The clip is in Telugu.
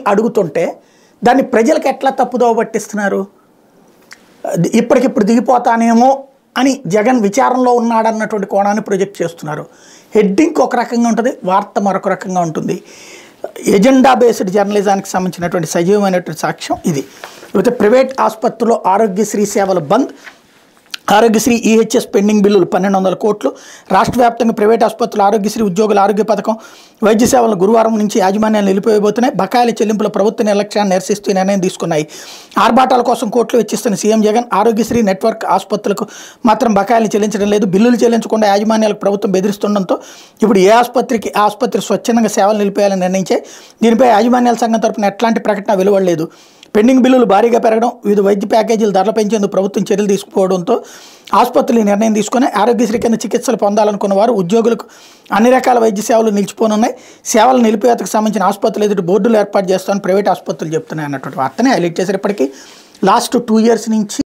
అడుగుతుంటే దాన్ని ప్రజలకు ఎట్లా తప్పుదోవ పట్టిస్తున్నారు అది ఇప్పటికిప్పుడు దిగిపోతానేమో అని జగన్ విచారంలో ఉన్నాడన్నటువంటి కోణాన్ని ప్రొజెక్ట్ చేస్తున్నారు హెడ్డింగ్ ఒక రకంగా ఉంటుంది వార్త మరొక రకంగా ఉంటుంది ఎజెండా బేస్డ్ జర్నలిజానికి సంబంధించినటువంటి సజీవమైనటువంటి సాక్ష్యం ఇది ఇకపోతే ప్రైవేట్ ఆసుపత్రిలో ఆరోగ్యశ్రీ సేవలు బంద్ ఆరోగ్యశ్రీ ఈహెచ్ఎస్ పెండింగ్ బిల్లులు పన్నెండు వందల కోట్లు రాష్ట్ర వ్యాప్తంగా ప్రైవేట్ ఆసుపత్రులు ఆరోగ్యశ్రీ ఉద్యోగుల ఆరోగ్య పథకం వైద్య సేవలను గురువారం నుంచి యాజమాన్యాలు నిలిపివేయబోతున్నాయి బకాయిల చెల్లింపుల ప్రభుత్వ నిర్లక్ష్యాన్ని నిరసిస్తూ ఈ నిర్ణయం తీసుకున్నాయి ఆర్భాటాల కోసం కోట్లు వెచ్చిస్తున్న సీఎం జగన్ ఆరోగ్యశ్రీ నెట్వర్క్ ఆసుపత్రులకు మాత్రం బకాయిలు చెల్లించడం లేదు బిల్లులు చెల్లించకుండా యాజమాన్యాలకు ప్రభుత్వం బెదిరిస్తుండడంతో ఇప్పుడు ఏ ఆసుపత్రికి ఆ ఆసుపత్రి స్వచ్ఛందంగా సేవలు నిలిపేయాలని నిర్ణయించాయి దీనిపై యాజమాన్యాల సంఘం తరపున ఎట్లాంటి ప్రకటన వెలువడలేదు పెండింగ్ బిల్లులు భారీగా పెరగడం వివిధ వైద్య ప్యాకేజీలు ధరలు పెంచేందుకు ప్రభుత్వం చర్యలు తీసుకోవడంతో ఆసుపత్రులు ఈ నిర్ణయం తీసుకుని ఆరోగ్యశ్రీ కింద చికిత్సలు పొందాలనుకున్న వారు ఉద్యోగులకు అన్ని రకాల వైద్య సేవలు నిలిచిపోనున్నాయి సేవల నిలిపివేతకు సంబంధించిన ఆసుపత్రులు ఎదుటి బోర్డులు ఏర్పాటు చేస్తామని ప్రైవేట్ ఆసుపత్రులు చెప్తున్నాయి అన్నటువంటి వార్తని హైలైట్ చేశారు ఇప్పటికీ లాస్ట్ టూ ఇయర్స్ నుంచి